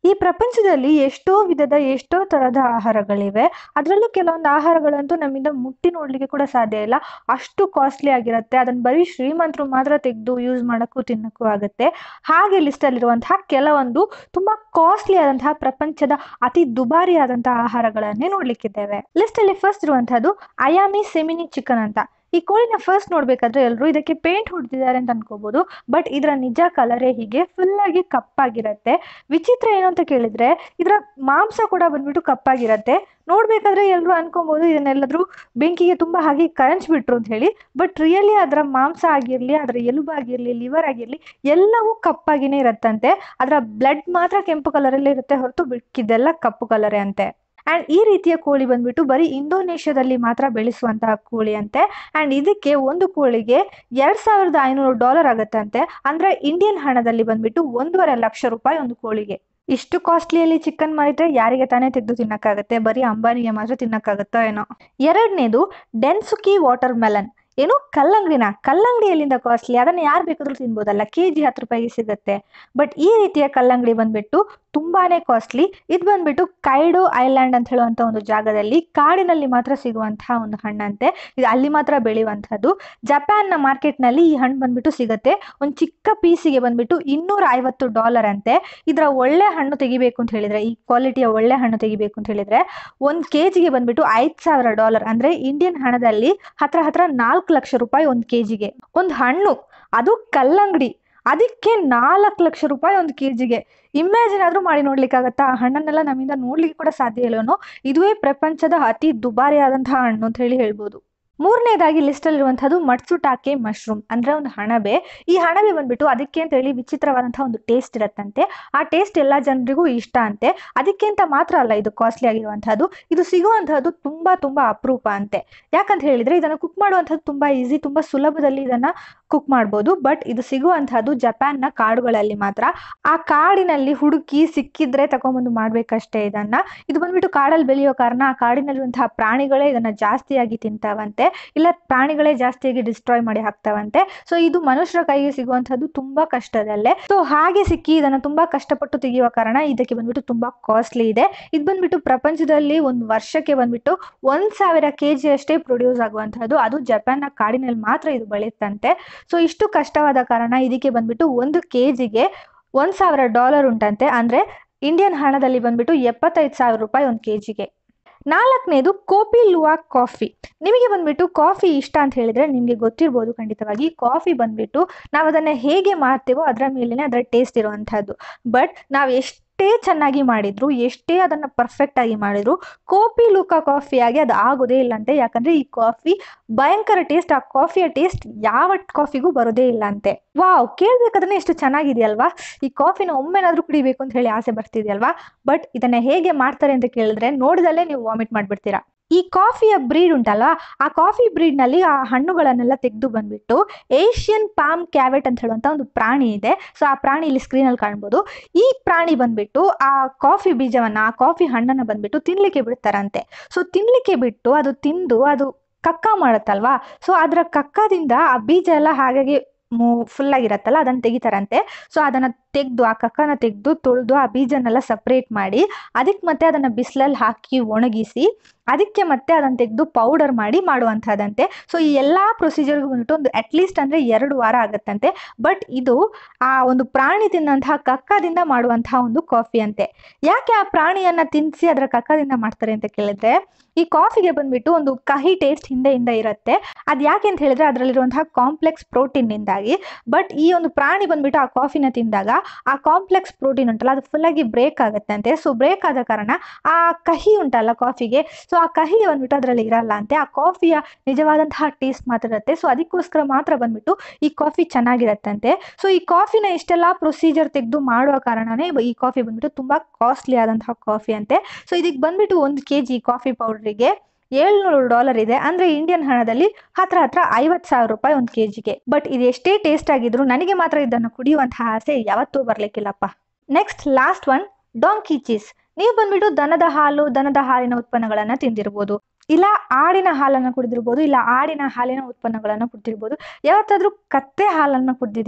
ಈ ಪ್ರಪಂಚದಲ್ಲಿ ಎಷ್ಟೋ ವಿಧದ ಎಷ್ಟೋ ತರಹದ ಆಹಾರಗಳಿವೆ ಅದರಲ್ಲೂ ಕೆಲವೊಂದು ಆಹಾರಗಳಂತೂ ನಮ್ಮಿಂದ ಮುಟ್ಟಿ ನೋಡ್ಲಿಕ್ಕೆ ಕೂಡ ಸಾಧ್ಯ ಇಲ್ಲ ಅಷ್ಟು ಕಾಸ್ಟ್ಲಿ ಆಗಿರುತ್ತೆ ಅದನ್ನ ಬರೀ ಶ್ರೀಮಂತರು ಮಾತ್ರ ತೆಗೆದು ಯೂಸ್ ಮಾಡೋಕ್ಕೂ ತಿನ್ನೋಕ್ಕೂ ಆಗುತ್ತೆ ಹಾಗೆ ಲಿಸ್ಟಲ್ಲಿರುವಂತಹ ಕೆಲವೊಂದು ತುಂಬಾ ಕಾಸ್ಟ್ಲಿ ಆದಂತಹ ಪ್ರಪಂಚದ ಅತಿ ದುಬಾರಿ ಆದಂತಹ ಆಹಾರಗಳನ್ನೇ ನೋಡ್ಲಿಕ್ಕಿದ್ದೇವೆ ಲಿಸ್ಟಲ್ಲಿ ಫಸ್ಟ್ ಇರುವಂತಹದ್ದು ಅಯಾಮಿ ಸೆಮಿನಿ ಚಿಕನ್ ಅಂತ ಈ ಕೋಳಿನ ಫಸ್ಟ್ ನೋಡ್ಬೇಕಾದ್ರೆ ಎಲ್ಲರೂ ಇದಕ್ಕೆ ಪೇಂಟ್ ಹೊಡೆದಿದ್ದಾರೆ ಅಂತ ಅನ್ಕೋಬಹುದು ಬಟ್ ಇದರ ನಿಜ ಕಲರೇ ಹೀಗೆ ಫುಲ್ ಆಗಿ ಕಪ್ಪಾಗಿರತ್ತೆ ವಿಚಿತ್ರ ಏನು ಅಂತ ಕೇಳಿದ್ರೆ ಇದರ ಮಾಂಸ ಕೂಡ ಬಂದ್ಬಿಟ್ಟು ಕಪ್ಪಾಗಿರತ್ತೆ ನೋಡ್ಬೇಕಾದ್ರೆ ಎಲ್ಲರೂ ಅನ್ಕೊಬಹುದು ಇದನ್ನೆಲ್ಲಾದ್ರೂ ಬೆಂಕಿಗೆ ತುಂಬಾ ಹಾಗೆ ಕರಂಚ್ಬಿಟ್ರು ಅಂತ ಹೇಳಿ ಬಟ್ ರಿಯಲಿ ಅದರ ಮಾಂಸ ಆಗಿರ್ಲಿ ಅದರ ಎಲುಬಾಗಿರ್ಲಿ ಲಿವರ್ ಆಗಿರ್ಲಿ ಎಲ್ಲವೂ ಕಪ್ಪಾಗಿನೇ ಇರತ್ತಂತೆ ಅದರ ಬ್ಲಡ್ ಮಾತ್ರ ಕೆಂಪು ಕಲರಲ್ಲೇ ಇರುತ್ತೆ ಹೊರತು ಬಿಕ್ಕಿದ್ದೆಲ್ಲ ಕಪ್ಪು ಕಲರೇ ಅಂತೆ ಆ್ಯಂಡ್ ಈ ರೀತಿಯ ಕೋಳಿ ಬಂದ್ಬಿಟ್ಟು ಬರೀ ಇಂಡೋನೇಷ್ಯಾದಲ್ಲಿ ಮಾತ್ರ ಬೆಳೆಸುವಂತಹ ಕೋಳಿ ಅಂತೆ ಆ್ಯಂಡ್ ಇದಕ್ಕೆ ಒಂದು ಕೋಳಿಗೆ ಎರಡು ಸಾವಿರದ ಐನೂರು ಡಾಲರ್ ಆಗುತ್ತಂತೆ ಅಂದರೆ ಇಂಡಿಯನ್ ಹಣದಲ್ಲಿ ಬಂದ್ಬಿಟ್ಟು ಒಂದೂವರೆ ಲಕ್ಷ ರೂಪಾಯಿ ಒಂದು ಕೋಳಿಗೆ ಇಷ್ಟು ಕಾಸ್ಟ್ಲಿಯಲ್ಲಿ ಚಿಕನ್ ಮಾಡಿದ್ರೆ ಯಾರಿಗೆ ತಾನೇ ತೆಗೆದು ತಿನ್ನಕ್ಕಾಗತ್ತೆ ಬರೀ ಅಂಬಾನಿಗೆ ಮಾತ್ರ ತಿನ್ನಕ್ಕಾಗತ್ತೋ ಏನೋ ಎರಡನೇದು ಡೆನ್ಸುಕಿ ವಾಟರ್ ಮೆಲನ್ ಏನು ಕಲ್ಲಂಗಡಿನ ಕಲ್ಲಂಗಡಿ ಎಲ್ಲಿಂದ ಕಾಸ್ಟ್ಲಿ ಅದನ್ನು ಯಾರು ಬೇಕಾದ್ರೂ ತಿನ್ಬೋದಲ್ಲ ಕೆ ಜಿ ಹತ್ತು ರೂಪಾಯಿಗೆ ಸಿಗುತ್ತೆ ಬಟ್ ಈ ರೀತಿಯ ಕಲ್ಲಂಗಡಿ ಬಂದ್ಬಿಟ್ಟು ತುಂಬಾನೇ ಕಾಸ್ಟ್ಲಿ ಇದು ಬಂದ್ಬಿಟ್ಟು ಕೈಡೋ ಐಲ್ಯಾಂಡ್ ಅಂತ ಹೇಳುವಂಥ ಒಂದು ಜಾಗದಲ್ಲಿ ಕಾಡಿನಲ್ಲಿ ಮಾತ್ರ ಸಿಗುವಂತಹ ಒಂದು ಹಣ್ಣಂತೆ ಇದು ಅಲ್ಲಿ ಮಾತ್ರ ಬೆಳೆಯುವಂಥದ್ದು ಜಪಾನ್ನ ಮಾರ್ಕೆಟ್ನಲ್ಲಿ ಈ ಹಣ್ಣು ಬಂದ್ಬಿಟ್ಟು ಸಿಗುತ್ತೆ ಒಂದು ಚಿಕ್ಕ ಪೀಸಿಗೆ ಬಂದ್ಬಿಟ್ಟು ಇನ್ನೂರ ಐವತ್ತು ಡಾಲರ್ ಅಂತೆ ಇದರ ಒಳ್ಳೆ ಹಣ್ಣು ತೆಗಿಬೇಕು ಅಂತ ಹೇಳಿದ್ರೆ ಈ ಕ್ವಾಲಿಟಿಯ ಒಳ್ಳೆ ಹಣ್ಣು ತೆಗಿಬೇಕು ಅಂತ ಹೇಳಿದ್ರೆ ಒಂದು ಕೆ ಜಿಗೆ ಬಂದ್ಬಿಟ್ಟು ಐದು ಸಾವಿರ ಡಾಲರ್ ಅಂದ್ರೆ ಇಂಡಿಯನ್ ಹಣದಲ್ಲಿ ಹತ್ರ ಹತ್ರ ನಾಲ್ಕು ಲಕ್ಷ ರೂಪಾಯಿ ಒಂದು ಕೆ ಜಿಗೆ ಒಂದು ಹಣ್ಣು ಅದು ಕಲ್ಲಂಗಡಿ ಅದಕ್ಕೆ ನಾಲ್ಕು ಲಕ್ಷ ರೂಪಾಯಿ ಒಂದು ಕೆ ಜಿಗೆ ಇಮ್ಯಾಜಿನ್ ಆದರೂ ಮಾಡಿ ನೋಡ್ಲಿಕ್ಕಾಗತ್ತಾ ಆ ಹಣ್ಣನ್ನೆಲ್ಲ ನಮ್ಮಿಂದ ನೋಡ್ಲಿಕ್ಕೆ ಕೂಡ ಸಾಧ್ಯ ಇಲ್ಲವೋ ಇದುವೇ ಪ್ರಪಂಚದ ಅತಿ ದುಬಾರಿಯಾದಂತಹ ಹಣ್ಣು ಅಂತ ಹೇಳಿ ಹೇಳ್ಬೋದು ಮೂರನೇದಾಗಿ ಲಿಸ್ಟಲ್ಲಿರುವಂಥದ್ದು ಮಟ್ಸುಟಾಕೆ ಮಶ್ರೂಮ್ ಅಂದರೆ ಒಂದು ಹಣಬೆ ಈ ಹಣಬೆ ಬಂದ್ಬಿಟ್ಟು ಅದಕ್ಕೆ ಅಂತ ಹೇಳಿ ವಿಚಿತ್ರವಾದಂತಹ ಒಂದು ಟೇಸ್ಟ್ ಇರತ್ತಂತೆ ಆ ಟೇಸ್ಟ್ ಎಲ್ಲ ಜನರಿಗೂ ಇಷ್ಟ ಅಂತೆ ಅದಕ್ಕೆ ಅಂತ ಮಾತ್ರ ಅಲ್ಲ ಇದು ಕಾಸ್ಟ್ಲಿ ಆಗಿರುವಂತಹದ್ದು ಇದು ಸಿಗುವಂತಹದ್ದು ತುಂಬಾ ತುಂಬಾ ಅಪರೂಪ ಅಂತೆ ಯಾಕಂತ ಹೇಳಿದ್ರೆ ಇದನ್ನು ಕುಕ್ ಮಾಡುವಂಥದ್ದು ತುಂಬಾ ಈಸಿ ತುಂಬಾ ಸುಲಭದಲ್ಲಿ ಇದನ್ನ ಕುಕ್ ಮಾಡ್ಬೋದು ಬಟ್ ಇದು ಸಿಗುವಂತಹದ್ದು ಜಪಾನ್ನ ಕಾಡುಗಳಲ್ಲಿ ಮಾತ್ರ ಆ ಕಾಡಿನಲ್ಲಿ ಹುಡುಕಿ ಸಿಕ್ಕಿದ್ರೆ ತಗೊಂಬಂದು ಮಾಡ್ಬೇಕಷ್ಟೇ ಇದನ್ನ ಇದು ಬಂದ್ಬಿಟ್ಟು ಕಾಡಲ್ಲಿ ಬೆಳೆಯೋ ಕಾರಣ ಆ ಕಾಡಿನಲ್ಲಿರುವಂತಹ ಪ್ರಾಣಿಗಳೇ ಇದನ್ನ ಜಾಸ್ತಿಯಾಗಿ ತಿಂತಾವಂತೆ ಇಲ್ಲ ಪ್ರಾಣಿಗಳೇ ಜಾಸ್ತಿಯಾಗಿ ಡಿಸ್ಟ್ರಾಯ್ ಮಾಡಿ ಹಾಕ್ತಾವಂತೆ ಸೊ ಇದು ಮನುಷ್ಯರ ಕೈಗೆ ಸಿಗುವಂತಹದ್ದು ತುಂಬಾ ಕಷ್ಟದಲ್ಲೇ ಸೊ ಹಾಗೆ ಸಿಕ್ಕಿ ಇದನ್ನ ತುಂಬಾ ಕಷ್ಟಪಟ್ಟು ತೆಗೆಯುವ ಕಾರಣ ಇದಕ್ಕೆ ಬಂದ್ಬಿಟ್ಟು ತುಂಬಾ ಕಾಸ್ಟ್ಲಿ ಇದೆ ಇದು ಬಂದ್ಬಿಟ್ಟು ಪ್ರಪಂಚದಲ್ಲಿ ಒಂದು ವರ್ಷಕ್ಕೆ ಬಂದ್ಬಿಟ್ಟು ಒಂದ್ ಸಾವಿರ ಕೆ ಜಿ ಅಷ್ಟೇ ಪ್ರೊಡ್ಯೂಸ್ ಆಗುವಂತಹದ್ದು ಅದು ಜಪಾನ್ನ ಕಾಡಿನಲ್ಲಿ ಮಾತ್ರ ಇದು ಬೆಳೆಯುತ್ತಂತೆ ಸೊ ಇಷ್ಟು ಕಷ್ಟವಾದ ಕಾರಣ ಇದಕ್ಕೆ ಬಂದ್ಬಿಟ್ಟು ಒಂದು ಕೆ ಜಿಗೆ ಒಂದ್ ಸಾವಿರ ಡಾಲರ್ ಉಂಟಂತೆ ಅಂದ್ರೆ ಇಂಡಿಯನ್ ಹಣದಲ್ಲಿ ಬಂದ್ಬಿಟ್ಟು ಎಪ್ಪತ್ತೈದು ಸಾವಿರ ರೂಪಾಯಿ ಒಂದು ಕೆ ಜಿಗೆ ನಾಲ್ಕನೇದು ಕೋಪಿ ಲುವಾ ಕಾಫಿ ನಿಮಗೆ ಬಂದ್ಬಿಟ್ಟು ಕಾಫಿ ಇಷ್ಟ ಅಂತ ಹೇಳಿದ್ರೆ ನಿಮಗೆ ಗೊತ್ತಿರ್ಬೋದು ಖಂಡಿತವಾಗಿ ಕಾಫಿ ಬಂದ್ಬಿಟ್ಟು ನಾವು ಅದನ್ನು ಹೇಗೆ ಮಾಡ್ತೇವೋ ಅದರ ಮೇಲೇ ಅದರ ಟೇಸ್ಟ್ ಇರುವಂಥದ್ದು ಬಟ್ ನಾವು ಎಷ್ಟೇ ಚೆನ್ನಾಗಿ ಮಾಡಿದ್ರು ಎಷ್ಟೇ ಅದನ್ನು ಪರ್ಫೆಕ್ಟ್ ಆಗಿ ಮಾಡಿದ್ರು ಕೋಪಿ ಲುಕಾ ಕಾಫಿಯಾಗಿ ಅದು ಆಗೋದೇ ಇಲ್ಲಂತೆ ಯಾಕಂದ್ರೆ ಈ ಕಾಫಿ ಭಯಂಕರ ಟೇಸ್ಟ್ ಆ ಕಾಫಿಯ ಟೇಸ್ಟ್ ಯಾವ ಕಾಫಿಗೂ ಬರೋದೇ ಇಲ್ಲ ಅಂತೆ ವಾವ್ ಕೇಳ್ಬೇಕಾದ್ರೆ ಎಷ್ಟು ಚೆನ್ನಾಗಿದೆಯಲ್ವಾ ಈ ಕಾಫಿನ ಒಮ್ಮೆನಾದ್ರೂ ಕುಡಿಬೇಕು ಅಂತ ಹೇಳಿ ಆಸೆ ಬರ್ತಿದೆಯಲ್ವಾ ಬಟ್ ಇದನ್ನ ಹೇಗೆ ಮಾಡ್ತಾರೆ ಅಂತ ಕೇಳಿದ್ರೆ ನೋಡಿದಲ್ಲೇ ನೀವು ವಾಮಿಟ್ ಮಾಡ್ಬಿಡ್ತೀರಾ ಈ ಕಾಫಿಯ ಬ್ರೀಡ್ ಉಂಟಲ್ಲ ಆ ಕಾಫಿ ಬ್ರೀಡ್ನಲ್ಲಿ ಆ ಹಣ್ಣುಗಳನ್ನೆಲ್ಲ ತೆಗೆದು ಬಂದ್ಬಿಟ್ಟು ಏಷ್ಯನ್ ಪಾಮ್ ಕ್ಯಾವೆಟ್ ಅಂತ ಹೇಳುವಂಥ ಒಂದು ಪ್ರಾಣಿ ಇದೆ ಸೊ ಆ ಪ್ರಾಣಿ ಇಲ್ಲಿ ಸ್ಕ್ರೀನಲ್ಲಿ ಕಾಣ್ಬೋದು ಈ ಪ್ರಾಣಿ ಬಂದ್ಬಿಟ್ಟು ಆ ಕಾಫಿ ಬೀಜವನ್ನ ಆ ಕಾಫಿ ಹಣ್ಣನ್ನ ಬಂದ್ಬಿಟ್ಟು ತಿನ್ಲಿಕ್ಕೆ ಬಿಡ್ತಾರಂತೆ ಸೊ ತಿನ್ಲಿಕ್ಕೆ ಬಿಟ್ಟು ಅದು ತಿಂದು ಅದು ಕಕ್ಕ ಮಾಡುತ್ತಲ್ವಾ ಸೊ ಅದರ ಕಕ್ಕದಿಂದ ಆ ಬೀಜ ಎಲ್ಲ ಹಾಗಾಗಿ ಫುಲ್ ಆಗಿರತ್ತಲ್ಲ ಅದನ್ನು ತೆಗಿತಾರಂತೆ ಸೊ ಅದನ್ನು ತೆಗೆದು ಆ ಕಕ್ಕನ ತೆಗೆದು ತೊಳೆದು ಆ ಬೀಜನೆಲ್ಲ ಸಪ್ರೇಟ್ ಮಾಡಿ ಅದಕ್ಕೆ ಮತ್ತೆ ಅದನ್ನು ಬಿಸಿಲಲ್ಲಿ ಹಾಕಿ ಒಣಗಿಸಿ ಅದಕ್ಕೆ ಮತ್ತೆ ಅದನ್ನು ತೆಗೆದು ಪೌಡರ್ ಮಾಡಿ ಮಾಡುವಂಥದ್ದಂತೆ ಸೊ ಈ ಎಲ್ಲ ಪ್ರೊಸೀಜರ್ಗೂ ಬಂದ್ಬಿಟ್ಟು ಒಂದು ಅಟ್ಲೀಸ್ಟ್ ಅಂದರೆ ಎರಡು ವಾರ ಆಗುತ್ತಂತೆ ಬಟ್ ಇದು ಆ ಒಂದು ಪ್ರಾಣಿ ತಿನ್ನಂತಹ ಕಕ್ಕದಿಂದ ಮಾಡುವಂತಹ ಒಂದು ಕಾಫಿ ಅಂತೆ ಯಾಕೆ ಆ ಪ್ರಾಣಿಯನ್ನ ತಿನ್ನಿಸಿ ಅದರ ಕಕ್ಕದಿಂದ ಮಾಡ್ತಾರೆ ಅಂತ ಕೇಳಿದ್ರೆ ಈ ಕಾಫಿಗೆ ಬಂದ್ಬಿಟ್ಟು ಒಂದು ಕಹಿ ಟೇಸ್ಟ್ ಹಿಂದೆಯಿಂದ ಇರುತ್ತೆ ಅದು ಯಾಕೆ ಅಂತ ಹೇಳಿದ್ರೆ ಅದರಲ್ಲಿರುವಂತಹ ಕಾಂಪ್ಲೆಕ್ಸ್ ಪ್ರೋಟೀನ್ನಿಂದಾಗಿ ಬಟ್ ಈ ಒಂದು ಪ್ರಾಣಿ ಬಂದ್ಬಿಟ್ಟು ಆ ಕಾಫಿನ ತಿಂದಾಗ ಆ ಕಾಂಪ್ಲೆಕ್ಸ್ ಪ್ರೋಟೀನ್ ಉಂಟಲ್ಲ ಅದು ಫುಲ್ಲಾಗಿ ಬ್ರೇಕ್ ಆಗುತ್ತಂತೆ ಸೊ ಬ್ರೇಕ್ ಆದ ಕಾರಣ ಆ ಕಹಿ ಉಂಟಲ್ಲ ಕಾಫಿಗೆ ಸೊ ಆ ಕಹಿ ಬಂದ್ಬಿಟ್ಟು ಅದರಲ್ಲಿ ಇರಲ್ಲ ಅಂತೆ ಆ ಕಾಫಿಯ ನಿಜವಾದಂತಹ ಟೇಸ್ಟ್ ಮಾತ್ರ ಇರುತ್ತೆ ಸೊ ಅದಕ್ಕೋಸ್ಕರ ಮಾತ್ರ ಬಂದ್ಬಿಟ್ಟು ಈ ಕಾಫಿ ಚೆನ್ನಾಗಿರತ್ತಂತೆ ಸೊ ಈ ಕಾಫಿನ ಇಷ್ಟೆಲ್ಲ ಪ್ರೊಸೀಜರ್ ತೆಗೆದು ಮಾಡುವ ಕಾರಣನೇ ಈ ಕಾಫಿ ಬಂದ್ಬಿಟ್ಟು ತುಂಬಾ ಕಾಸ್ಟ್ಲಿ ಆದಂತಹ ಕಾಫಿ ಅಂತೆ ಸೊ ಇದಕ್ಕೆ ಬಂದ್ಬಿಟ್ಟು ಒಂದು ಕೆ ಜಿ ಕಾಫಿ ಪೌಡ್ರಿಗೆ ಏಳ್ನೂರು ಡಾಲರ್ ಇದೆ ಅಂದ್ರೆ ಇಂಡಿಯನ್ ಹಣದಲ್ಲಿ ಹತ್ರ ಹತ್ರ ಐವತ್ತು ಸಾವಿರ ರೂಪಾಯಿ ಒಂದು ಕೆ ಜಿಗೆ ಬಟ್ ಇದು ಎಷ್ಟೇ ಟೇಸ್ಟ್ ಆಗಿದ್ರು ನನಗೆ ಮಾತ್ರ ಇದನ್ನು ಕುಡಿಯುವಂತಹ ಆಸೆ ಯಾವತ್ತೂ ಬರ್ಲಿಕ್ಕಿಲ್ಲಪ್ಪ next last one donkey cheese ನೀವು ಬಂದ್ಬಿಟ್ಟು ದನದ ಹಾಲು ದನದ ಹಾಲಿನ ಉತ್ಪನ್ನಗಳನ್ನ ತಿಂದಿರ್ಬೋದು ಇಲ್ಲ ಆಡಿನ ಹಾಲನ್ನು ಕುಡಿದಿರ್ಬೋದು ಇಲ್ಲ ಆಡಿನ ಹಾಲಿನ ಉತ್ಪನ್ನಗಳನ್ನು ಕುಡ್ದಿರ್ಬೋದು ಯಾವತ್ತಾದ್ರೂ ಕತ್ತೆ ಹಾಲನ್ನು ಕುಡ್ದಿದ್ದೀರಾ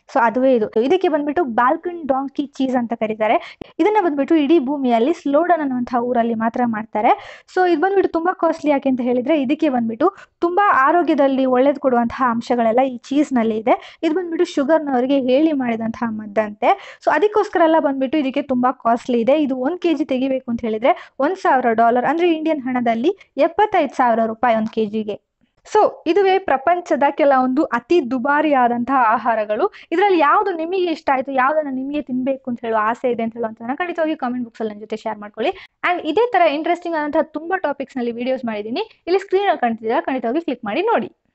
ಸೊ ಅದುವೇ ಇದು ಇದಕ್ಕೆ ಬಂದ್ಬಿಟ್ಟು ಬಾಲ್ಕನ್ ಡಾಂಕಿ ಚೀಸ್ ಅಂತ ಕರೀತಾರೆ ಇದನ್ನ ಬಂದ್ಬಿಟ್ಟು ಇಡೀ ಭೂಮಿಯಲ್ಲಿ ಸ್ಲೋಡನ್ ಅನ್ನುವಂತಹ ಊರಲ್ಲಿ ಮಾತ್ರ ಮಾಡ್ತಾರೆ ಸೊ ಇದು ಬಂದ್ಬಿಟ್ಟು ತುಂಬಾ ಕಾಸ್ಟ್ಲಿ ಯಾಕೆ ಅಂತ ಹೇಳಿದ್ರೆ ಇದಕ್ಕೆ ಬಂದ್ಬಿಟ್ಟು ತುಂಬಾ ಆರೋಗ್ಯದಲ್ಲಿ ಒಳ್ಳೇದು ಕೊಡುವಂತಹ ಅಂಶಗಳೆಲ್ಲ ಈ ಚೀಸ್ ನಲ್ಲಿ ಇದೆ ಇದು ಬಂದ್ಬಿಟ್ಟು ಶುಗರ್ನವರಿಗೆ ಹೇಳಿ ಮಾಡಿದಂತಹ ಮದ್ದಂತೆ ಸೊ ಅದಕ್ಕೋಸ್ಕರ ಎಲ್ಲ ಬಂದ್ಬಿಟ್ಟು ಇದಕ್ಕೆ ತುಂಬಾ ಕಾಸ್ಟ್ಲಿ ಇದೆ ಇದು ಒಂದ್ ಕೆಜಿ ತೆಗಿಬೇಕು ಅಂತ ಹೇಳಿದ್ರೆ ಒಂದ್ ಸಾವಿರ ಡಾಲರ್ ಅಂದ್ರೆ ಇಂಡಿಯನ್ ಹಣದಲ್ಲಿ ಎಪ್ಪತ್ತೈದು ಸಾವಿರ ರೂಪಾಯಿ ಒಂದು ಕೆಜಿಗೆ ಸೊ ಇದುವೇ ಪ್ರಪಂಚದ ಕೆಲವೊಂದು ಅತಿ ದುಬಾರಿಯಾದಂತಹ ಆಹಾರಗಳು ಇದರಲ್ಲಿ ಯಾವುದು ನಿಮಗೆ ಇಷ್ಟ ಆಯಿತು ಯಾವುದನ್ನು ನಿಮಗೆ ತಿನ್ನಬೇಕು ಅಂತ ಹೇಳೋ ಆಸೆ ಇದೆ ಅಂತ ಹೇಳುವಂಥದ್ದನ್ನ ಖಂಡಿತವಾಗಿ ಕಾಮೆಂಟ್ ಬಾಕ್ಸಲ್ಲಿ ನನ್ನ ಜೊತೆ ಶೇರ್ ಮಾಡ್ಕೊಳ್ಳಿ ಆ್ಯಂಡ್ ಇದೇ ಥರ ಇಂಟ್ರೆಸ್ಟಿಂಗ್ ಆದಂತಹ ತುಂಬ ಟಾಪಿಕ್ಸ್ನಲ್ಲಿ ವೀಡಿಯೋಸ್ ಮಾಡಿದ್ದೀನಿ ಇಲ್ಲಿ ಸ್ಕ್ರೀನಲ್ಲಿ ಕಾಣ್ತಿದ್ದೀರಾ ಖಂಡಿತವಾಗಿ ಕ್ಲಿಕ್ ಮಾಡಿ ನೋಡಿ